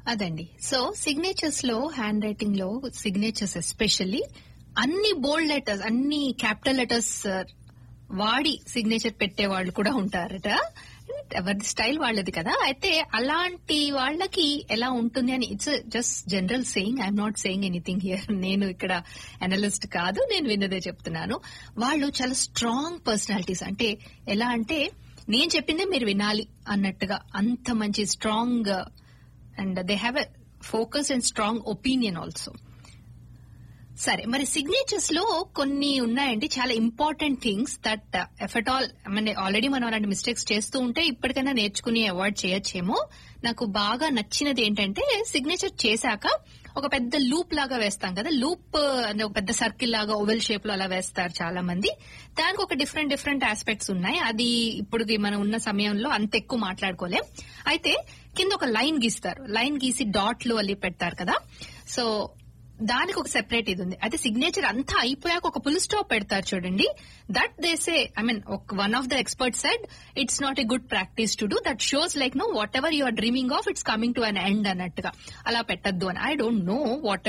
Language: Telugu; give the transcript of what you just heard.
అదండి సో సిగ్నేచర్స్ లో హ్యాండ్ రైటింగ్ లో సిగ్నేచర్స్ ఎస్పెషల్లీ అన్ని బోల్డ్ లెటర్స్ అన్ని క్యాపిటల్ లెటర్స్ వాడి సిగ్నేచర్ పెట్టే వాళ్ళు కూడా ఉంటారట ఎవరి స్టైల్ వాళ్ళది కదా అయితే అలాంటి వాళ్ళకి ఎలా ఉంటుంది అని it's just general saying I'm not saying anything here నేను ఇక్కడ అనలిస్ట్ కాదు నేను విన్నదే చెప్తున్నాను వాళ్ళు చాలా స్ట్రాంగ్ పర్సనాలిటీస్ అంటే ఎలా అంటే నేను చెప్పిందే మీరు వినాలి అన్నట్టుగా అంత మంచి strong and they have a focus and strong opinion also సరే మరి సిగ్నేచర్స్ లో కొన్ని ఉన్నాయండి చాలా important things that if at all మన ఆల్రెడీ మనం అలాంటి మిస్టేక్స్ చేస్తూ ఉంటే ఇప్పటికైనా నేర్చుకుని అవాయిడ్ చేయొచ్చేమో నాకు బాగా నచ్చినది ఏంటంటే సిగ్నేచర్ చేశాక ఒక పెద్ద లూప్ లాగా వేస్తాం కదా లూప్ అంటే ఒక పెద్ద సర్కిల్ లాగా ఓవెల్ షేప్ లో అలా వేస్తారు చాలా మంది దానికి ఒక డిఫరెంట్ డిఫరెంట్ ఆస్పెక్ట్స్ ఉన్నాయి అది ఇప్పుడు మనం ఉన్న సమయంలో అంత ఎక్కువ మాట్లాడుకోలేం అయితే కింద ఒక లైన్ గీస్తారు లైన్ గీసి డాట్లు అల్లి పెడతారు కదా సో దానికి ఒక సెపరేట్ ఇది ఉంది అయితే సిగ్నేచర్ అంతా అయిపోయాక ఒక ఫుల్ స్టాప్ పెడతారు చూడండి that they say I mean one of the expert said it's not a good practice to do that shows like no whatever you are dreaming of it's coming to an end అన్నట్టుగా అలా పెట్టద్దు అని ఐ డోంట్ నో వాట్